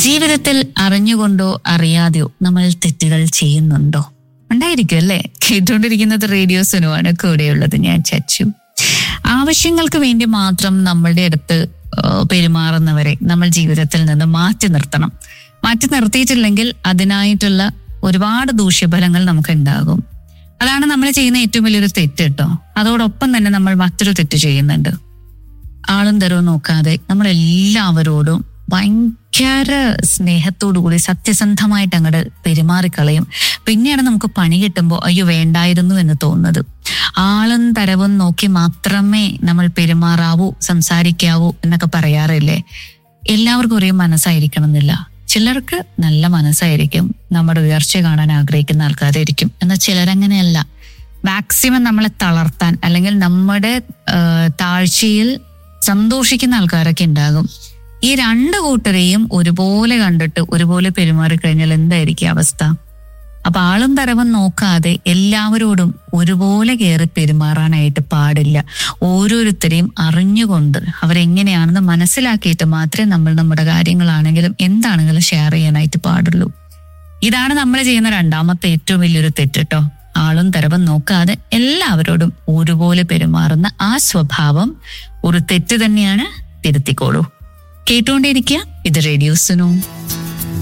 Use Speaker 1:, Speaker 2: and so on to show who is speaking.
Speaker 1: ജീവിതത്തിൽ അറിഞ്ഞുകൊണ്ടോ അറിയാതെയോ നമ്മൾ തെറ്റുകൾ ചെയ്യുന്നുണ്ടോ ഉണ്ടായിരിക്കും അല്ലേ കേട്ടുകൊണ്ടിരിക്കുന്നത് റേഡിയോ സുനുവാണ് കൂടെയുള്ളത് ഞാൻ ചച്ചു ആവശ്യങ്ങൾക്ക് വേണ്ടി മാത്രം നമ്മളുടെ അടുത്ത് ആ, പെരുമാറുന്നവരെ നമ്മൾ ജീവിതത്തിൽ നിന്ന് മാറ്റി നിർത്തണം മാറ്റി നിർത്തിയിട്ടില്ലെങ്കിൽ അതിനായിട്ടുള്ള ഒരുപാട് ദൂഷ്യഫലങ്ങൾ നമുക്ക് ഉണ്ടാകും അതാണ് നമ്മൾ ചെയ്യുന്ന ഏറ്റവും വലിയൊരു തെറ്റ് കേട്ടോ അതോടൊപ്പം തന്നെ നമ്മൾ മറ്റൊരു തെറ്റ് ചെയ്യുന്നുണ്ട് ആളും തരവും നോക്കാതെ നമ്മൾ എല്ലാവരോടും ഭയങ്കര സ്നേഹത്തോടു കൂടി സത്യസന്ധമായിട്ട് അങ്ങോട്ട് പെരുമാറിക്കളയും പിന്നെയാണ് നമുക്ക് പണി കിട്ടുമ്പോൾ അയ്യോ വേണ്ടായിരുന്നു എന്ന് തോന്നുന്നത് ആളും തരവും നോക്കി മാത്രമേ നമ്മൾ പെരുമാറാവൂ സംസാരിക്കാവൂ എന്നൊക്കെ പറയാറില്ലേ എല്ലാവർക്കും ഒരേ മനസ്സായിരിക്കണം എന്നില്ല ചിലർക്ക് നല്ല മനസ്സായിരിക്കും നമ്മുടെ ഉയർച്ച കാണാൻ ആഗ്രഹിക്കുന്ന ആൾക്കാരായിരിക്കും എന്നാൽ ചിലരങ്ങനെയല്ല മാക്സിമം നമ്മളെ തളർത്താൻ അല്ലെങ്കിൽ നമ്മുടെ ആ, താഴ്ചയിൽ സന്തോഷിക്കുന്ന ആൾക്കാരൊക്കെ ഉണ്ടാകും ഈ രണ്ട് കൂട്ടരെയും ഒരുപോലെ കണ്ടിട്ട് ഒരുപോലെ പെരുമാറിക്കഴിഞ്ഞാൽ എന്തായിരിക്കും അവസ്ഥ അപ്പൊ ആളും തരവും നോക്കാതെ എല്ലാവരോടും ഒരുപോലെ കയറി പെരുമാറാനായിട്ട് പാടില്ല ഓരോരുത്തരെയും അറിഞ്ഞുകൊണ്ട് അവരെങ്ങനെയാണെന്ന് മനസ്സിലാക്കിയിട്ട് മാത്രമേ നമ്മൾ നമ്മുടെ കാര്യങ്ങളാണെങ്കിലും എന്താണെങ്കിലും ഷെയർ ചെയ്യാനായിട്ട് പാടുള്ളൂ ഇതാണ് നമ്മൾ ചെയ്യുന്ന രണ്ടാമത്തെ ഏറ്റവും വലിയൊരു തെറ്റ് കേട്ടോ ആളും തരവും നോക്കാതെ എല്ലാവരോടും ഒരുപോലെ പെരുമാറുന്ന ആ സ്വഭാവം ഒരു തെറ്റ് തന്നെയാണ് തിരുത്തിക്കോളൂ കേട്ടുകൊണ്ടേയിരിക്കുക ഇത് റേഡിയോ സുനു